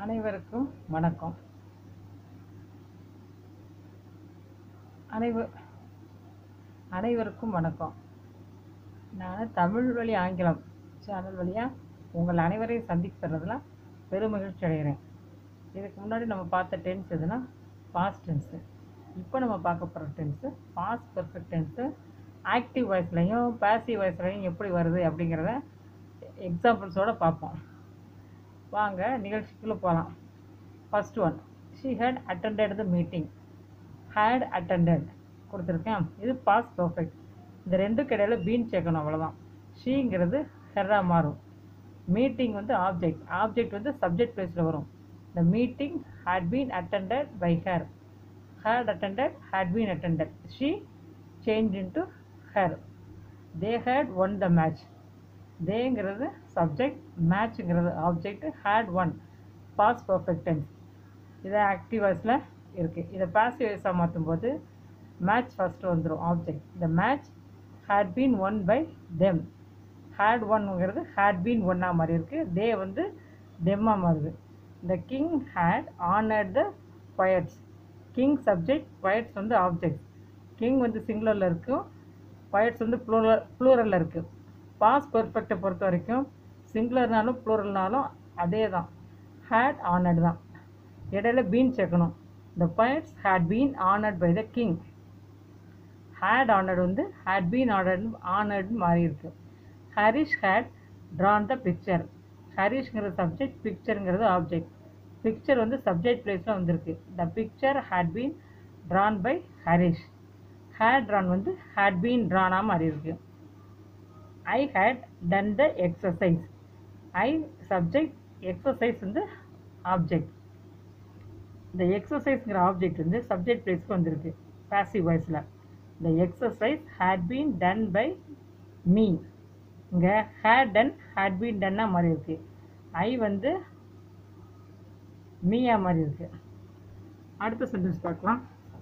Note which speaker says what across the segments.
Speaker 1: அனைவருக்கும் வணக்கம் அனைவ அனைவருக்கும் வணக்கம் நான் தமிழ் வழி ஆங்கிலம் சேனல் வழியாக உங்கள் அனைவரையும் சந்திக்கிறதுல பெரும் மகிழ்ச்சி அடைகிறேன் இதுக்கு முன்னாடி நம்ம பார்த்த டென்ஸ் எதுனா பாஸ்ட் டென்ஸு இப்போ நம்ம பார்க்க போகிற tense past perfect tense active வாய்ஸ்லையும் பேசிவ் வாய்ஸ்லையும் எப்படி வருது அப்படிங்கிறத எக்ஸாம்பிள்ஸோடு பார்ப்போம் வாங்க நிகழ்ச்சிக்குள்ளே போகலாம் first one she had attended the meeting had attended கொடுத்துருக்கேன் இது பாஸ் பர்ஃபெக்ட் இந்த ரெண்டுக்கு இடையில பீன் சேர்க்கணும் அவ்வளோதான் ஷீங்கிறது ஹெர்ரா மாறும் மீட்டிங் வந்து ஆப்ஜெக்ட் ஆப்ஜெக்ட் வந்து சப்ஜெக்ட் பிளேஸில் வரும் the meeting had been attended by her had attended had been attended she change into her they had won the match தேங்கிறது சப்ஜெக்ட் மேட்ச்ங்கிறது object had won past perfect tense இதை active வாய்ஸில் இருக்குது இதை passive வாய்ஸாக மாற்றும் போது மேட்ச் ஃபஸ்ட்டு வந்துடும் ஆப்ஜெக்ட் இந்த match had been won by them had ஒன்னுங்கிறது ஹேட் பீன் ஒன்னாக மாதிரி இருக்குது தே வந்து தெம்மாக மாறுது இந்த king had honoured the poets king subject poets வந்து ஆப்ஜெக்ட் கிங் வந்து சிங்குலரில் இருக்கும் poets வந்து ப்ளூரல் ப்ளூரலில் இருக்குது பாஸ் பெர்ஃபெக்டை பொறுத்த வரைக்கும் சிங்குலர்னாலும் ப்ளூரல்னாலும் அதே தான் ஹேட் ஆனர்ட் தான் இடையில பீன் சேர்க்கணும் த poets had been honored by the king had honored வந்து had been honored honored மாறி இருக்கு Harish had drawn the picture ஹரிஷ்ங்கிறது சப்ஜெக்ட் பிக்சருங்கிறது ஆப்ஜெக்ட் பிக்சர் வந்து சப்ஜெக்ட் பிளேஸில் வந்திருக்கு the picture had been drawn by Harish had drawn வந்து had been drawn மாறி இருக்கு I had done the exercise I subject exercise வந்து ஆப்ஜெக்ட் இந்த எக்ஸசைஸ்ங்கிற ஆப்ஜெக்ட் வந்து சப்ஜெக்ட் பிளேஸ்க்கு வந்திருக்கு பாசிவ் வாய்ஸில் இந்த exercise had been done by me இங்கே ஹேட் டன் ஹேட் பீன் டன்னா மாதிரி இருக்கு ஐ வந்து மீயா மாதிரி இருக்கு அடுத்த சென்டென்ஸ் பார்க்கலாம்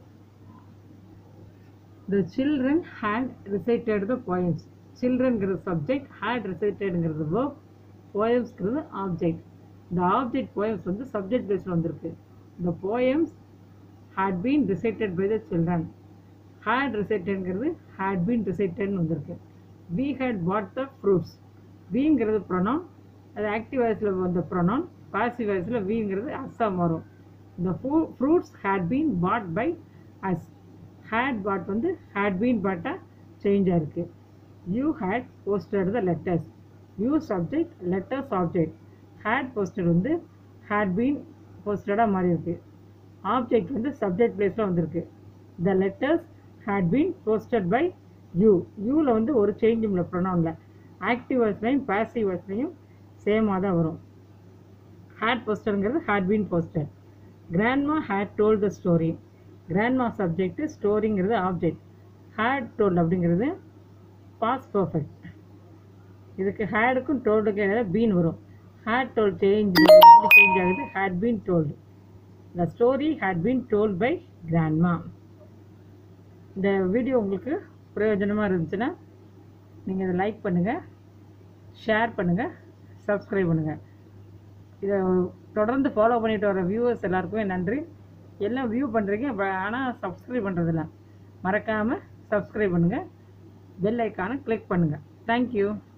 Speaker 1: the children had recited the poems சில்ட்ரன்கிறது சப்ஜெக்ட் ஹேட் ரிசைட்டடுங்கிறது வேர்ப் போயம்ஸ்ங்கிறது ஆப்ஜெக்ட் இந்த ஆப்ஜெக்ட் போயம்ஸ் வந்து சப்ஜெக்ட் பேஸில் வந்திருக்கு the poems had been recited by the children had ரிசைட்டட்ங்கிறது ஹேட் பீன் ரிசைட்டட்னு வந்திருக்கு we had bought the fruits விங்கிறது ப்ரொனவுன் அது ஆக்டிவ் வாய்ஸில் வந்த ப்ரொனவுன் பாசிவ் வாய்ஸில் விங்கிறது அஸ்ஸா மாறும் the fruit fruits had been bought by us had bought வந்து ஹேட் பீன் பாட்டாக சேஞ்ச் ஆயிருக்கு you had posted the letters you subject letters object had posted வந்து ஹேட் பீன் போஸ்டடாக மாறி இருக்கு ஆப்ஜெக்ட் வந்து சப்ஜெக்ட் பிளேஸில் வந்திருக்கு the letters had been posted by you யூவில் வந்து ஒரு சேஞ்ச் இல்லை ப்ரொனவுனில் ஆக்டிவ் வாய்ஸ்லையும் பாசிவ் வாய்ஸ்லையும் சேமாக தான் வரும் ஹேட் போஸ்டருங்கிறது had been posted grandma had told the story grandma subject ஸ்டோரிங்கிறது ஆப்ஜெக்ட் ஹேட் டோல்ட் அப்படிங்கிறது பாஸ் பர்ஃபெக்ட் இதுக்கு ஹேடுக்கும் டோல்டுக்கும் இடையில பீன் வரும் ஹேட் டோல் சேஞ்ச் சேஞ்ச் ஆகுது had been told the story had been told by grandma இந்த வீடியோ உங்களுக்கு பிரயோஜனமாக இருந்துச்சுன்னா நீங்கள் இதை லைக் பண்ணுங்கள் ஷேர் பண்ணுங்கள் சப்ஸ்கிரைப் பண்ணுங்கள் இதை தொடர்ந்து ஃபாலோ பண்ணிட்டு வர வியூவர்ஸ் எல்லாருக்குமே நன்றி எல்லாம் வியூ பண்ணுறீங்க ஆனால் சப்ஸ்கிரைப் பண்ணுறதில்ல மறக்காமல் சப்ஸ்கிரைப் பண்ணுங்கள் பெல் ஐக்கானை கிளிக் பண்ணுங்கள் தேங்க்யூ